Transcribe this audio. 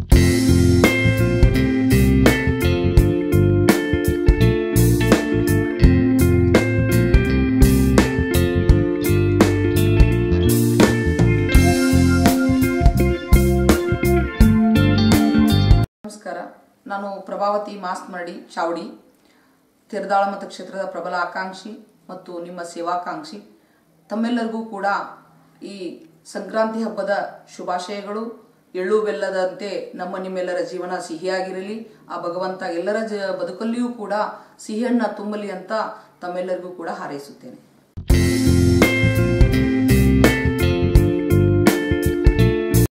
ನಮಸ್ಕಾರ ನಾನು ಪ್ರಭಾವತಿ ಮಾಸ್ಕ್ ಮರಡಿ ಚಾವಡಿ ತಿರದಾಳ ಮತಕ್ಷೇತ್ರದ ಪ್ರಬಲ ಆಕಾಂಕ್ಷಿ ಮತ್ತು ನಿಮ್ಮ ಸೇವಾಕಾಂಕ್ಷಿ ತಮ್ಮೆಲ್ಲರಿಗೂ ಕೂಡ ಈ ಸಂಕ್ರಾಂತಿ ಹಬ್ಬದ ಶುಭಾಶಯಗಳು ಎಳ್ಳು ಬೆಲ್ಲದಂತೆ ನಮ್ಮ ನಿಮ್ಮೆಲ್ಲರ ಜೀವನ ಸಿಹಿಯಾಗಿರಲಿ ಆ ಭಗವಂತ ಎಲ್ಲರ ಜ ಬದುಕಲ್ಲಿಯೂ ಕೂಡ ಸಿಹಿಯನ್ನ ತುಂಬಲಿ ಅಂತ ತಮ್ಮೆಲ್ಲರಿಗೂ ಕೂಡ ಹಾರೈಸುತ್ತೇನೆ